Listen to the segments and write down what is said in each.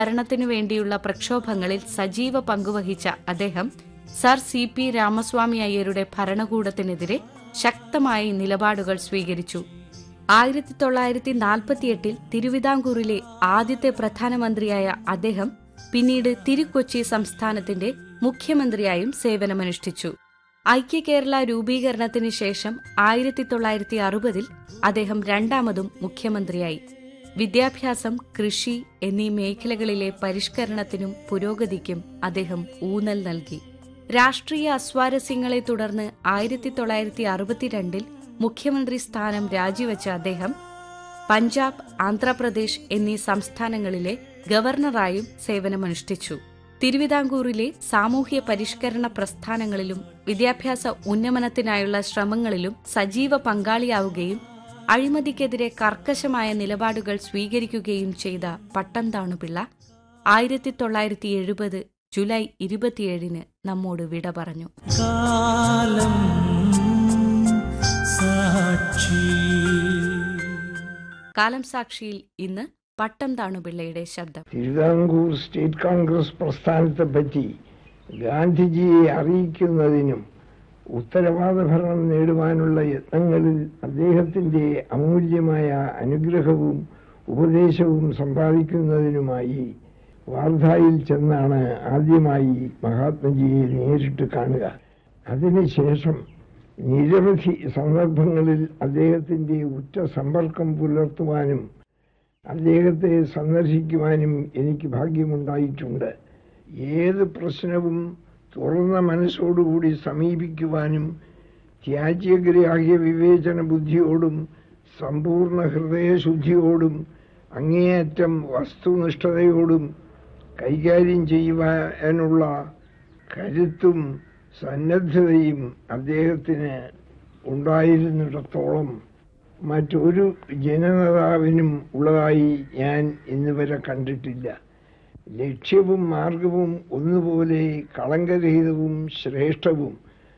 ഭരണത്തിനു വേണ്ടിയുള്ള പ്രക്ഷോഭങ്ങളിൽ സജീവ പങ്കുവഹിച്ച അദ്ദേഹം സർ സി പി രാമസ്വാമി അയ്യരുടെ ഭരണകൂടത്തിനെതിരെ ശക്തമായ നിലപാടുകൾ സ്വീകരിച്ചു ആയിരത്തി തൊള്ളായിരത്തി നാൽപ്പത്തിയെട്ടിൽ തിരുവിതാംകൂറിലെ ആദ്യത്തെ പ്രധാനമന്ത്രിയായ അദ്ദേഹം പിന്നീട് തിരുക്കൊച്ചി സംസ്ഥാനത്തിന്റെ മുഖ്യമന്ത്രിയായും സേവനമനുഷ്ഠിച്ചു ഐക്യ കേരള രൂപീകരണത്തിന് ശേഷം ആയിരത്തി തൊള്ളായിരത്തി അറുപതിൽ അദ്ദേഹം രണ്ടാമതും മുഖ്യമന്ത്രിയായി വിദ്യാഭ്യാസം കൃഷി എന്നീ മേഖലകളിലെ പരിഷ്കരണത്തിനും പുരോഗതിക്കും അദ്ദേഹം ഊന്നൽ നൽകി രാഷ്ട്രീയ അസ്വാരസ്യങ്ങളെ തുടർന്ന് ആയിരത്തി തൊള്ളായിരത്തി അറുപത്തിരണ്ടിൽ മുഖ്യമന്ത്രി സ്ഥാനം രാജിവെച്ച അദ്ദേഹം പഞ്ചാബ് ആന്ധ്രാപ്രദേശ് എന്നീ സംസ്ഥാനങ്ങളിലെ ഗവർണറായും സേവനമനുഷ്ഠിച്ചു തിരുവിതാംകൂറിലെ സാമൂഹ്യ പരിഷ്കരണ പ്രസ്ഥാനങ്ങളിലും വിദ്യാഭ്യാസ ഉന്നമനത്തിനായുള്ള ശ്രമങ്ങളിലും സജീവ പങ്കാളിയാവുകയും അഴിമതിക്കെതിരെ കർക്കശമായ നിലപാടുകൾ സ്വീകരിക്കുകയും ചെയ്ത പട്ടംതാണുപിള്ള ആയിരത്തി തൊള്ളായിരത്തി എഴുപത് ജൂലൈ ഇരുപത്തിയേഴിന് നമ്മോട് വിട പറഞ്ഞു കാലം സാക്ഷി കാലം സാക്ഷിയിൽ ഇന്ന് പട്ടം താണുപിള്ളയുടെ ശബ്ദം തിരുവിതാംകൂർ സ്റ്റേറ്റ് കോൺഗ്രസ് പ്രസ്ഥാനത്തെ പറ്റി ഗാന്ധിജിയെ അറിയിക്കുന്നതിനും ഉത്തരവാദ ഭരണം നേടുവാനുള്ള യത്നങ്ങളിൽ അദ്ദേഹത്തിന്റെ അമൂല്യമായ അനുഗ്രഹവും ഉപദേശവും സമ്പാദിക്കുന്നതിനുമായി വാർധായിൽ ചെന്നാണ് ആദ്യമായി മഹാത്മജിയെ നേരിട്ട് കാണുക അതിനുശേഷം നിരവധി സന്ദർഭങ്ങളിൽ അദ്ദേഹത്തിന്റെ ഉറ്റ സമ്പർക്കം പുലർത്തുവാനും അദ്ദേഹത്തെ സന്ദർശിക്കുവാനും എനിക്ക് ഭാഗ്യമുണ്ടായിട്ടുണ്ട് ഏത് പ്രശ്നവും തുറന്ന മനസ്സോടുകൂടി സമീപിക്കുവാനും ത്യാജ്യഗ്രാഹ്യ വിവേചന ബുദ്ധിയോടും സമ്പൂർണ്ണ ഹൃദയശുദ്ധിയോടും അങ്ങേയറ്റം വസ്തുനിഷ്ഠതയോടും കൈകാര്യം ചെയ്യുവാനുള്ള കരുത്തും സന്നദ്ധതയും അദ്ദേഹത്തിന് ഉണ്ടായിരുന്നിടത്തോളം മറ്റൊരു ജനനേതാവിനും ഉള്ളതായി ഞാൻ ഇന്നുവരെ കണ്ടിട്ടില്ല ലക്ഷ്യവും മാർഗവും ഒന്നുപോലെ കളങ്കരഹിതവും ശ്രേഷ്ഠവും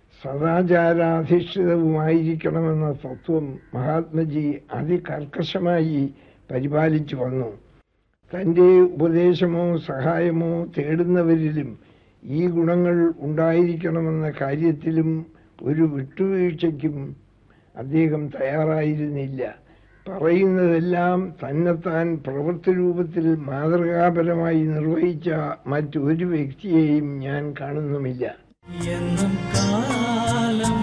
സദാചാരാധിഷ്ഠിതവുമായിരിക്കണമെന്ന തത്വം മഹാത്മജി അതികർക്കശമായി പരിപാലിച്ചു വന്നു തന്റെ ഉപദേശമോ സഹായമോ തേടുന്നവരിലും ഈ ഗുണങ്ങൾ ഉണ്ടായിരിക്കണമെന്ന കാര്യത്തിലും ഒരു വിട്ടുവീഴ്ചയ്ക്കും അദ്ദേഹം തയ്യാറായിരുന്നില്ല പറയുന്നതെല്ലാം തന്നെത്താൻ പ്രവൃത്തി രൂപത്തിൽ മാതൃകാപരമായി നിർവഹിച്ച മറ്റൊരു വ്യക്തിയെയും ഞാൻ കാണുന്നുമില്ല എന്നും കാലം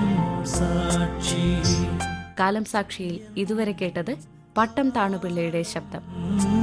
സാക്ഷി കാലം സാക്ഷിയിൽ ഇതുവരെ കേട്ടത് പട്ടം താണുപിള്ളയുടെ ശബ്ദം ഉം